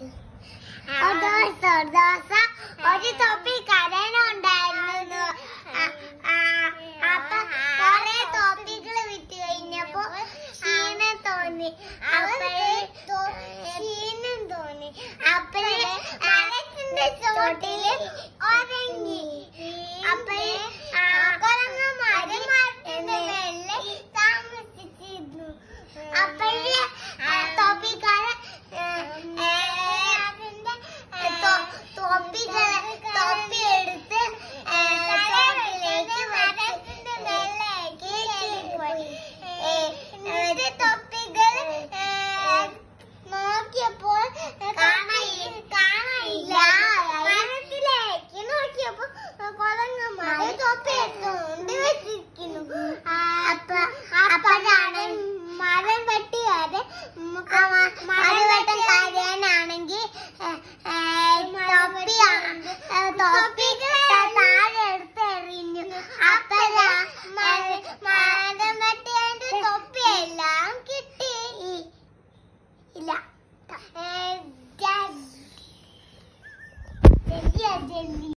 ഒരു ദിവസം ഒരു ദിവസം ഒരു തൊപ്പി കരയണുണ്ടായിരുന്നു അപ്പൊ കൊറേ തൊപ്പികൾ വിറ്റ് കഴിഞ്ഞപ്പോ ക്ഷീണം തോന്നി അപ്പഴേ ക്ഷീണം തോന്നി അപ്പഴേ മരത്തിന്റെ ചോട്ടില് ഉറങ്ങി അപ്പഴേ കുരങ്ങന്മാര് മരത്തിന്റെ മേലെ താമസിച്ചിരുന്നു അപ്പഴേ തൊപ്പിക്കാരൻ അതിന്റെ തൊപ്പികളെ തൊപ്പി എടുത്ത് തോട്ടിലേക്ക് മരത്തിന്റെ മേലേക്ക് പോയി എന്നിട്ട് തൊപ്പികൾ നോക്കിയപ്പോൾ കാണായി- കാണാനില്ല മരത്തിലേക്ക് നോക്കിയപ്പോ കുരങ്ങന്മാര് തൊപ്പി എടുത്തുകൊണ്ട് വെച്ചിരിക്കുന്നു അപ്പൊ അപ്പോഴാണ് മരം വെട്ടുകാര് മരം വെട്ടക്കാരനാണെങ്കിൽ തൊപ്പി തൊപ്പി താഴെ എടുത്ത് എറിഞ്ഞു അപ്പോഴാ മരം വെട്ടുകാരുടെ തൊപ്പിയെല്ലാം കിട്ടി ഇല്ല ജെല്ലിയാ ജെല്ലി